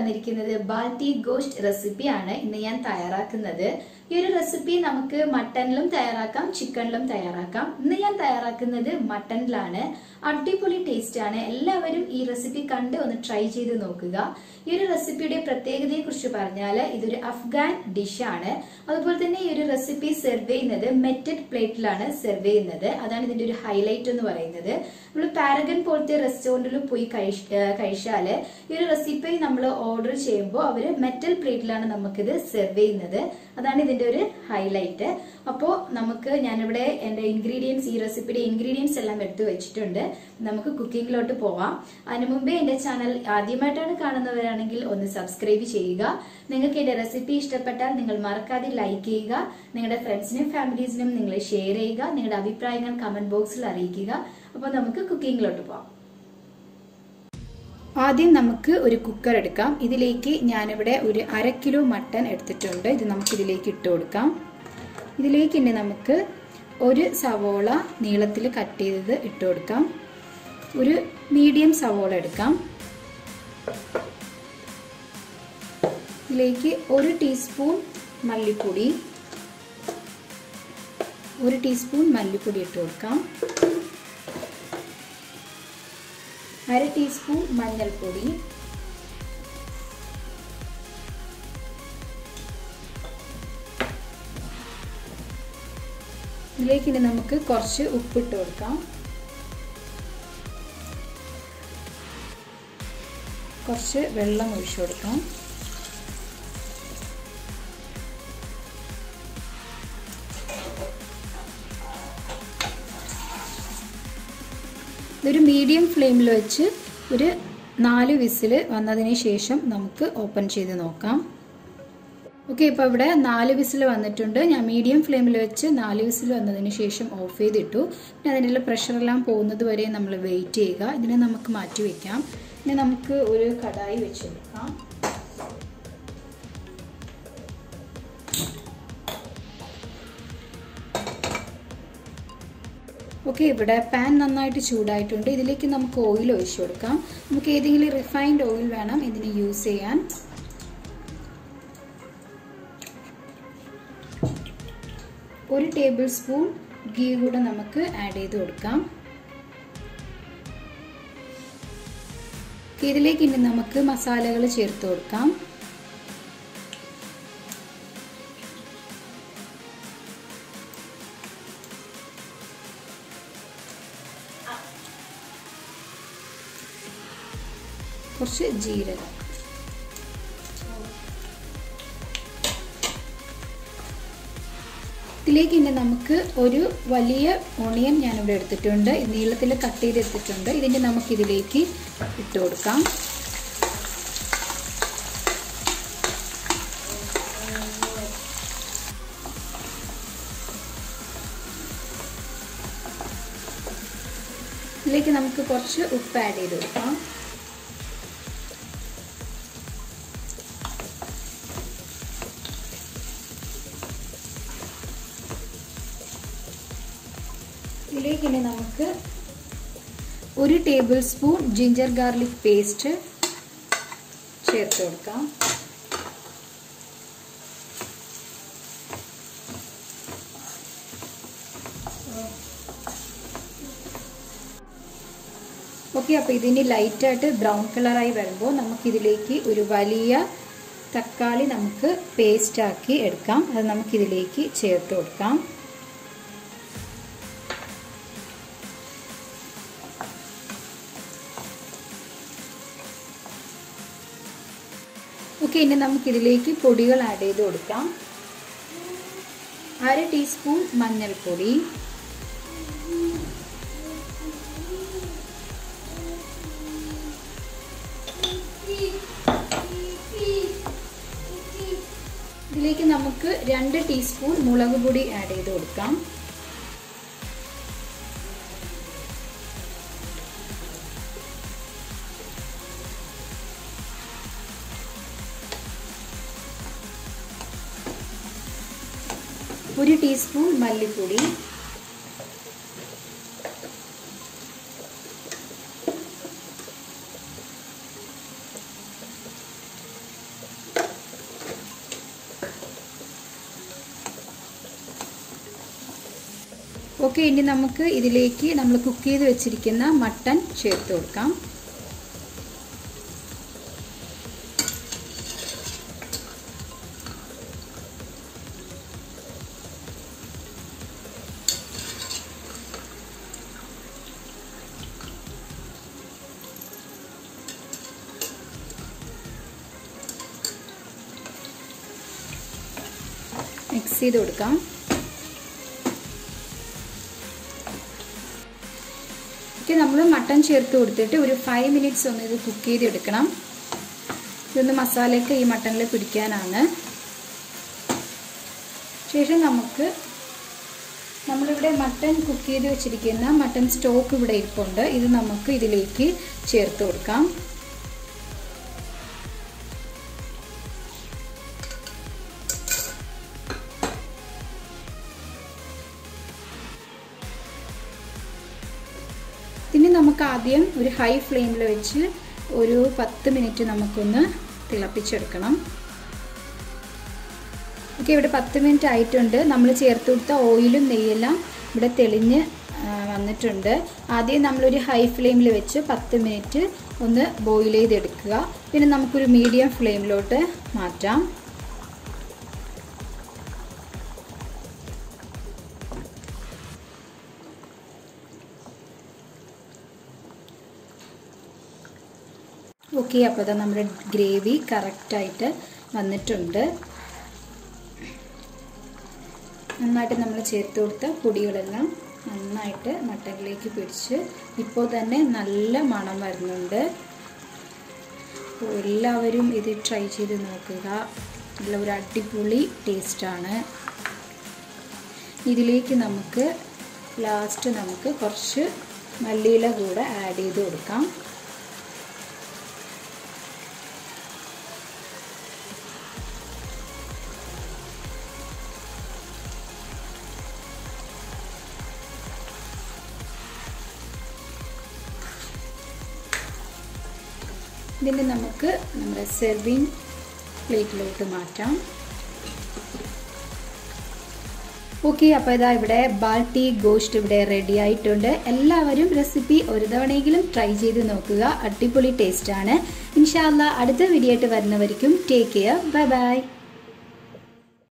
വന്നിരിക്കുന്നത് ബാൽട്ടി ghost recipe ആണ് ഇന്ന് ഞാൻ തയ്യാറാക്കുന്നത് ഈ ഒരു റെസിപ്പി നമുക്ക് മട്ടനിലും തയ്യാറാക്കാം ചിക്കനിലും തയ്യാറാക്കാം ഇന്ന് ഞാൻ തയ്യാറാക്കുന്നത് മട്ടനിലാണ് അടിപൊളി ടേസ്റ്റ് ആണ് എല്ലാവരും ഈ റെസിപ്പി കണ്ട് ഒന്ന് ട്രൈ ചെയ്ത് നോക്കുക ഈ ഒരു റെസിപ്പിയുടെ പ്രത്യേകതയെ കുറിച്ച് പറഞ്ഞാൽ ഇതൊരു അഫ്ഗാൻ ഡിഷാണ് അതുപോലെ തന്നെ ഈ ഒരു റെസിപ്പി സെർവ് ചെയ്യുന്നത് മെറ്റഡ് പ്ലേറ്റിലാണ് സെർവ് ചെയ്യുന്നത് അതാണ് ഇതിന്റെ ഒരു ഹൈലൈറ്റ് എന്ന് പറയുന്നത് നമ്മൾ പാരഗൺ പോലത്തെ റെസ്റ്റോറൻറ്റിൽ പോയി കഴി- ഏഹ് കഴിച്ചാല് ഈ ഒരു റെസിപ്പി നമ്മൾ ഓർഡർ ചെയ്യുമ്പോൾ അവര് മെറ്റൽ പ്ലേറ്റിലാണ് നമുക്കിത് സെർവ് ചെയ്യുന്നത് അതാണ് ഇതിന്റെ ഒരു ഹൈലൈറ്റ് അപ്പോൾ നമുക്ക് ഞാനിവിടെ എന്റെ ഇൻഗ്രീഡിയൻസ് ഈ റെസിപ്പിയുടെ ഇൻഗ്രീഡിയൻസ് എല്ലാം എടുത്തു വെച്ചിട്ടുണ്ട് നമുക്ക് കുക്കിങ്ങിലോട്ട് പോവാം അതിനു മുമ്പേ എന്റെ ചാനൽ ആദ്യമായിട്ടാണ് കാണുന്നവരാണെങ്കിൽ ഒന്ന് സബ്സ്ക്രൈബ് ചെയ്യുക നിങ്ങൾക്ക് എന്റെ റെസിപ്പി ഇഷ്ടപ്പെട്ടാൽ നിങ്ങൾ മറക്കാതെ ലൈക്ക് ചെയ്യുക നിങ്ങളുടെ ഫ്രണ്ട്സിനും ഫാമിലീസിനും നിങ്ങൾ ഷെയർ ചെയ്യുക നിങ്ങളുടെ അഭിപ്രായങ്ങൾ കമന്റ് ബോക്സിൽ അറിയിക്കുക അപ്പോൾ നമുക്ക് കുക്കിങ്ങിലോട്ട് പോവാം ആദ്യം നമുക്ക് ഒരു കുക്കർ എടുക്കാം ഇതിലേക്ക് ഞാനിവിടെ ഒരു അര കിലോ മട്ടൺ എടുത്തിട്ടുണ്ട് ഇത് നമുക്ക് ഇതിലേക്ക് ഇട്ട് കൊടുക്കാം ഇതിലേക്ക് ഇനി നമുക്ക് ഒരു സവോള നീളത്തിൽ കട്ട് ചെയ്തത് ഇട്ട് കൊടുക്കാം ഒരു മീഡിയം സവോള എടുക്കാം ഇതിലേക്ക് ഒരു ടീസ്പൂൺ മല്ലിപ്പൊടി ഒരു ടീസ്പൂൺ മല്ലിപ്പൊടി ഇട്ട് കൊടുക്കാം അര ടീസ്പൂൺ മഞ്ഞൾപ്പൊടി ഇതിലേക്ക് ഇനി നമുക്ക് കുറച്ച് ഉപ്പിട്ട് കൊടുക്കാം കുറച്ച് വെള്ളം ഒഴിച്ചു കൊടുക്കാം ഇതൊരു മീഡിയം ഫ്ലെയിമിൽ വെച്ച് ഒരു നാല് വിസിൽ വന്നതിന് ശേഷം നമുക്ക് ഓപ്പൺ ചെയ്ത് നോക്കാം ഓക്കെ ഇപ്പോൾ ഇവിടെ നാല് വിസിൽ വന്നിട്ടുണ്ട് ഞാൻ മീഡിയം ഫ്ലെയിമിൽ വെച്ച് നാല് വിസിൽ വന്നതിന് ശേഷം ഓഫ് ചെയ്തിട്ടു പിന്നെ അതിൻ്റെ പ്രഷറെല്ലാം പോകുന്നത് വരെ നമ്മൾ വെയിറ്റ് ചെയ്യുക ഇതിനെ നമുക്ക് മാറ്റി വെക്കാം ഇനി നമുക്ക് ഒരു കടായി വെച്ചെടുക്കാം ഓക്കെ ഇവിടെ പാൻ നന്നായിട്ട് ചൂടായിട്ടുണ്ട് ഇതിലേക്ക് നമുക്ക് ഓയിൽ ഒഴിച്ചു കൊടുക്കാം നമുക്ക് ഏതെങ്കിലും റിഫൈൻഡ് ഓയിൽ വേണം ഇതിന് യൂസ് ചെയ്യാൻ ഒരു ടേബിൾ സ്പൂൺ ഗീ കൂടെ നമുക്ക് ആഡ് ചെയ്ത് കൊടുക്കാം ഇതിലേക്ക് ഇനി നമുക്ക് മസാലകൾ ചേർത്ത് കൊടുക്കാം കുറച്ച് ജീരകം ഇതിലേക്ക് ഇനി നമുക്ക് ഒരു വലിയ ഓണിയൻ ഞാനിവിടെ എടുത്തിട്ടുണ്ട് നീളത്തിൽ കട്ട് ചെയ്തെടുത്തിട്ടുണ്ട് ഇതിൻ്റെ നമുക്ക് ഇതിലേക്ക് ഇട്ട് കൊടുക്കാം ഇതിലേക്ക് നമുക്ക് കുറച്ച് ഉപ്പ് ആഡ് ചെയ്ത് കൊടുക്കാം ഇതിലേക്ക് ഇനി നമുക്ക് ഒരു tablespoon ginger garlic paste ചേർത്ത് കൊടുക്കാം ഓക്കെ അപ്പോൾ ഇതിന് ലൈറ്റായിട്ട് ബ്രൗൺ കളറായി വരുമ്പോൾ നമുക്കിതിലേക്ക് ഒരു വലിയ തക്കാളി നമുക്ക് പേസ്റ്റാക്കി എടുക്കാം അത് നമുക്കിതിലേക്ക് ചേർത്ത് കൊടുക്കാം ഓക്കെ ഇനി നമുക്കിതിലേക്ക് പൊടികൾ ആഡ് ചെയ്ത് കൊടുക്കാം അര ടീസ്പൂൺ മഞ്ഞൾപ്പൊടി ഇതിലേക്ക് നമുക്ക് രണ്ട് ടീസ്പൂൺ മുളക് പൊടി ആഡ് ചെയ്ത് കൊടുക്കാം ഒരു ടീസ്പൂൺ മല്ലിപ്പൊടി ഓക്കെ ഇനി നമുക്ക് ഇതിലേക്ക് നമ്മൾ കുക്ക് ചെയ്ത് വെച്ചിരിക്കുന്ന മട്ടൺ ചേർത്ത് കൊടുക്കാം മിക്സ് ചെയ്ത് കൊടുക്കാം ഓക്കെ നമ്മൾ മട്ടൺ ചേർത്ത് കൊടുത്തിട്ട് ഒരു ഫൈവ് മിനിറ്റ്സ് ഒന്ന് ഇത് കുക്ക് ചെയ്തെടുക്കണം ഇതൊന്ന് മസാലയൊക്കെ ഈ മട്ടണിൽ പിടിക്കാനാണ് ശേഷം നമുക്ക് നമ്മളിവിടെ മട്ടൺ കുക്ക് ചെയ്ത് വെച്ചിരിക്കുന്ന മട്ടൺ സ്റ്റോക്ക് ഇവിടെ ഇരിപ്പുണ്ട് ഇത് നമുക്ക് ഇതിലേക്ക് ചേർത്ത് കൊടുക്കാം ഇനി നമുക്ക് ആദ്യം ഒരു ഹൈ ഫ്ലെയിമിൽ വെച്ച് ഒരു പത്ത് മിനിറ്റ് നമുക്കൊന്ന് തിളപ്പിച്ചെടുക്കണം ഓക്കെ ഇവിടെ പത്ത് മിനിറ്റ് ആയിട്ടുണ്ട് നമ്മൾ ചേർത്ത് കൊടുത്ത ഓയിലും നെയ്യെല്ലാം ഇവിടെ തെളിഞ്ഞ് വന്നിട്ടുണ്ട് ആദ്യം നമ്മളൊരു ഹൈ ഫ്ലെയിമിൽ വെച്ച് പത്ത് മിനിറ്റ് ഒന്ന് ബോയിൽ ചെയ്തെടുക്കുക പിന്നെ നമുക്കൊരു മീഡിയം ഫ്ലെയിമിലോട്ട് മാറ്റാം ഓക്കെ അപ്പോൾ അതാ നമ്മുടെ ഗ്രേവി കറക്റ്റായിട്ട് വന്നിട്ടുണ്ട് നന്നായിട്ട് നമ്മൾ ചേർത്ത് കൊടുത്ത പൊടികളെല്ലാം നന്നായിട്ട് മട്ടനിലേക്ക് പിടിച്ച് ഇപ്പോൾ തന്നെ നല്ല മണം വരുന്നുണ്ട് അപ്പോൾ എല്ലാവരും ഇത് ട്രൈ ചെയ്ത് നോക്കുക നല്ല ഒരു അടിപൊളി ടേസ്റ്റാണ് ഇതിലേക്ക് നമുക്ക് ലാസ്റ്റ് നമുക്ക് കുറച്ച് മല്ലിയില കൂടെ ആഡ് ചെയ്ത് കൊടുക്കാം ഇതിനെ നമുക്ക് നമ്മുടെ സെർവിങ് പ്ലേറ്റിലോട്ട് മാറ്റാം ഓക്കെ അപ്പോൾ ഇതാ ഇവിടെ ബാൾട്ടി ഗോസ്റ്റ് ഇവിടെ റെഡി ആയിട്ടുണ്ട് എല്ലാവരും റെസിപ്പി ഒരു തവണയെങ്കിലും ട്രൈ ചെയ്ത് നോക്കുക അടിപൊളി ടേസ്റ്റാണ് ഇൻഷാല്ല അടുത്ത വീഡിയോ ആയിട്ട് വരുന്നവർക്കും ടേക്ക് കെയർ ബൈ ബൈ